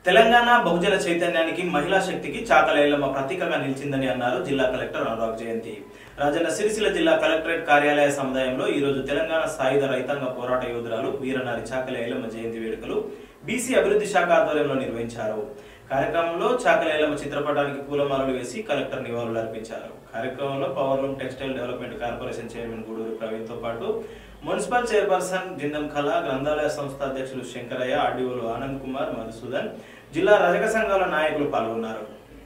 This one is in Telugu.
తెలంగాణ బహుజన చైతన్యానికి మహిళా శక్తికి చాకలేళ్లమ్మ ప్రతీకగా నిలిచిందని అన్నారు జిల్లా కలెక్టర్ అనురాగ్ జయంతి రాజన్న సిరిసిల్ల జిల్లా కలెక్టరేట్ కార్యాలయ సముదాయంలో ఈ రోజు తెలంగాణ సాయుధ రైతాంగ పోరాట యోధురాలు వీరనారి చాకలి ఐలమ్మ జయంతి వేడుకలు బీసీ అభివృద్ధి శాఖ ఆధ్వర్యంలో నిర్వహించారు కార్యక్రమంలో చాకలి ఐలమ్మ చిత్రపటానికి పూలమాలలు వేసి కలెక్టర్ నివాళులు అర్పించారు కార్యక్రమంలో powerloom textile development corporation chairman Guduru Praveen తో పాటు మున్సిపల్ చైర్పర్సన్ జిందం కళ గ్రంథాలయ సంస్థ అధ్యక్షులు శంకరయ్య ఆర్డీఓలు ఆనంద్ కుమార్ మధుసూదన్ జిల్లా రజక సంఘాల నాయకులు పాల్గొన్నారు